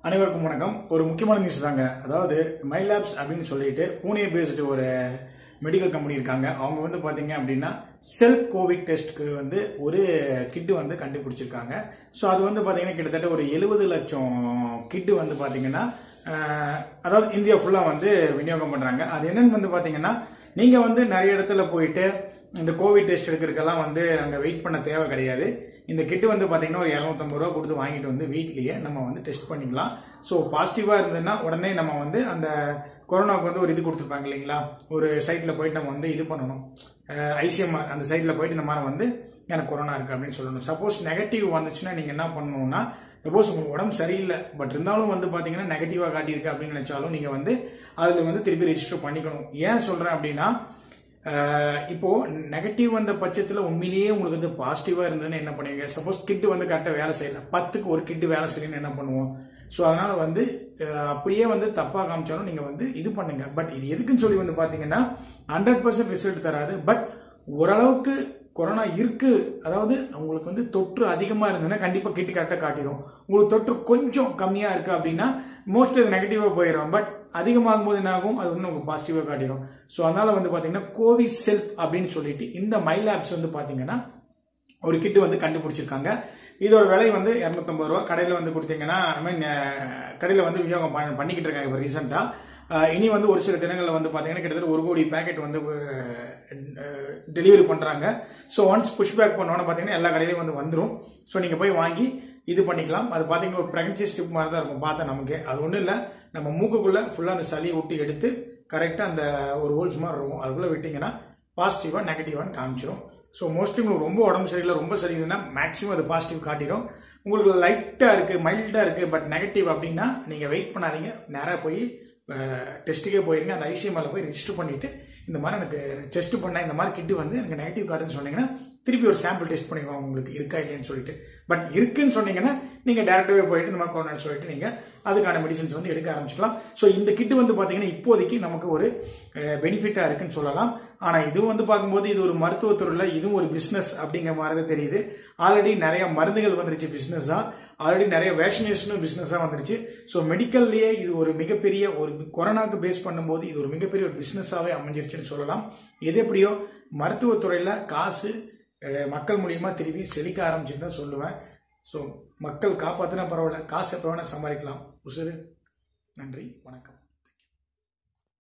அனைவருக்கும் வணக்கம் ஒரு முக்கியமான நியூஸ் தாங்க அதாவது மைலாப்ஸ் அப்படின்னு சொல்லிட்டு பூனே பேஸ்டு ஒரு மெடிக்கல் கம்பெனி இருக்காங்க அவங்க வந்து பார்த்தீங்க அப்படின்னா செல்ஃப் கோவிட் டெஸ்ட்க்கு வந்து ஒரு கிட்டு வந்து கண்டுபிடிச்சிருக்காங்க ஸோ அது வந்து பார்த்தீங்கன்னா கிட்டத்தட்ட ஒரு எழுபது லட்சம் கிட்டு வந்து பார்த்தீங்கன்னா அஹ், அதாவது இந்தியா ஃபுல்லாக வந்து விநியோகம் பண்ணுறாங்க அது என்னன்னு வந்து பார்த்தீங்கன்னா நீங்கள் வந்து நிறைய இடத்துல போயிட்டு இந்த கோவிட் டெஸ்ட் எடுக்கிறதுக்கெல்லாம் வந்து அங்கே வெயிட் பண்ண தேவை கிடையாது இந்த கிட்டு வந்து பார்த்தீங்கன்னா ஒரு இரநூத்தம்பது ரூபா கொடுத்து வாங்கிட்டு வந்து வீட்லேயே நம்ம வந்து டெஸ்ட் பண்ணிக்கலாம் ஸோ பாசிட்டிவாக இருந்ததுன்னா உடனே நம்ம வந்து அந்த கொரோனாவுக்கு வந்து ஒரு இது கொடுத்துருப்பாங்க இல்லைங்களா ஒரு சைட்டில் போயிட்டு நம்ம வந்து இது பண்ணணும் ஐசிஎம்ஆர் அந்த சைட்டில் போயிட்டு இந்த மாதிரி வந்து எனக்கு கொரோனா இருக்குது அப்படின்னு சொல்லணும் சப்போஸ் நெகட்டிவ் வந்துச்சுன்னா நீங்கள் என்ன பண்ணணும்னா சப்போஸ் உங்களுக்கு உடம்பு சரியில்லை பட் இருந்தாலும் வந்து பார்த்தீங்கன்னா நெகட்டிவாக காட்டியிருக்கு அப்படின்னு நினச்சாலும் நீங்கள் வந்து அதில் வந்து திருப்பி ரெஜிஸ்டர் பண்ணிக்கணும் ஏன் சொல்கிறேன் அப்படின்னா அஹ் இப்போ நெகட்டிவ் வந்த பட்சத்தில் உண்மையிலேயே உங்களுக்கு வந்து பாசிட்டிவாக இருந்ததுன்னு என்ன பண்ணுவீங்க சப்போஸ் கிட்டு வந்து கரெக்டாக வேலை செய்யல பத்துக்கு ஒரு கிட்டு வேலை செய்யணும்னு என்ன பண்ணுவோம் ஸோ அதனால வந்து அஹ், அப்படியே வந்து தப்பாக காமிச்சாலும் நீங்கள் வந்து இது பண்ணுங்க பட் இது எதுக்குன்னு சொல்லி வந்து பார்த்தீங்கன்னா ஹண்ட்ரட் பர்சன்ட் ரிசல்ட் தராது பட் ஓரளவுக்கு கொரோனா இருக்கு அதாவது உங்களுக்கு வந்து தொற்று அதிகமாக இருந்ததுன்னா கண்டிப்பாக கிட்டு கரெக்டாக காட்டிடும் உங்களுக்கு தொற்று கொஞ்சம் கம்மியாக இருக்கு அப்படின்னா மோஸ்ட்லி அது நெகட்டிவாக போயிடும் பட் அதிகமாகும் போது என்ன ஆகும் அது வந்து உங்களுக்கு பாசிட்டிவாக காட்டிடும் ஸோ அதனால வந்து பார்த்தீங்கன்னா கோவி செல்ஃப் அப்படின்னு சொல்லிட்டு இந்த மைலாப்ஸ் வந்து பார்த்தீங்கன்னா ஒரு கிட்டு வந்து கண்டுபிடிச்சிருக்காங்க இதோட விலை வந்து இரநூத்தம்பது ரூபா கடையில் வந்து கொடுத்தீங்கன்னா ஐ மீன் கடையில் வந்து விநியோகம் பண்ண- பண்ணிக்கிட்டு இருக்காங்க இப்போ ரீசெண்டாக இனி வந்து ஒரு சில தினங்களில் வந்து பார்த்தீங்கன்னா கிட்டத்தட்ட ஒரு கோடி பேக்கெட் வந்து டெலிவரி பண்ணுறாங்க ஸோ ஒன்ஸ் புஷ் பேக் பண்ணோன்னு பார்த்தீங்கன்னா எல்லா கடையிலையும் வந்து வந்துடும் ஸோ நீங்கள் போய் வாங்கி இது பண்ணிக்கலாம் அது பார்த்தீங்கன்னா ஒரு ப்ரெக்னன்சி ஸ்டிப் மாதிரி தான் இருக்கும் பார்த்தா நமக்கு அது ஒன்றும் இல்லை நம்ம மூக்குக்குள்ளே ஃபுல்லாக அந்த சளியை விட்டு எடுத்து கரெக்டாக அந்த ஒரு ஹோல்ஸ் மாதிரி இருக்கும் அதுக்குள்ளே விட்டிங்கன்னா பாசிட்டிவாக நெகட்டிவான்னு காமிச்சிடும் ஸோ மோஸ்ட்லி உங்களுக்கு ரொம்ப உடம்பு சரியில்லை ரொம்ப சரியுதுன்னா மேக்ஸிமம் அது பாசிட்டிவ் காட்டிடும் உங்களுக்கு லைட்டாக இருக்குது மைல்டாக இருக்குது பட் நெகட்டிவ் அப்படின்னா நீங்கள் வெயிட் பண்ணாதீங்க நேராக போய் டெஸ்ட்டுக்கே போயிருங்க அந்த ஐசிஎம்எல்ல போய் ரெஜிஸ்டர் பண்ணிவிட்டு இந்த மாதிரி எனக்கு டெஸ்ட் பண்ண இந்த மாதிரி கிட்டு வந்து எனக்கு நெகட்டிவ் காட்டுன்னு சொன்னீங்கன்னா திருப்பி ஒரு சாம்பிள் டெஸ்ட் பண்ணிக்குவோம் உங்களுக்கு இருக்கா இல்லைன்னு சொல்லிட்டு பட் இருக்குன்னு சொன்னீங்கன்னா நீங்கள் டேரெக்டாகவே போயிட்டு இந்த மாதிரி கொரோனான்னு சொல்லிட்டு நீங்கள் அதுக்கான மெடிசன்ஸ் வந்து எடுக்க ஆரம்பிச்சுக்கலாம் ஸோ இந்த கிட்டு வந்து பார்த்தீங்கன்னா இப்போதைக்கு நமக்கு ஒரு பெனிஃபிட்டாக இருக்குன்னு சொல்லலாம் ஆனால் இதுவும் வந்து பார்க்கும்போது இது ஒரு மருத்துவத்துறையில் இதுவும் ஒரு பிஸ்னஸ் அப்படிங்கிற மாதிரி தான் தெரியுது ஆல்ரெடி நிறைய மருந்துகள் வந்துருச்சு பிஸ்னஸ் தான் ஆல்ரெடி நிறைய வேக்சினேஷனும் பிஸ்னஸாக வந்துருச்சு ஸோ மெடிக்கல்லையே இது ஒரு மிகப்பெரிய ஒரு கொரோனாக்கு பேஸ் பண்ணும்போது இது ஒரு மிகப்பெரிய ஒரு பிஸ்னஸாகவே அமைஞ்சிருச்சுன்னு சொல்லலாம் எது எப்படியோ மருத்துவத்துறையில் காசு அஹ், மக்கள் மூலியமாக திருப்பி செழிக்க ஆரம்பிச்சுன்னு தான் சொல்லுவேன் ஸோ மக்கள் காப்பாற்றினா பரவாயில்ல காசு எப்போ வேணால் சம்பாதிக்கலாம் உசுறு நன்றி வணக்கம்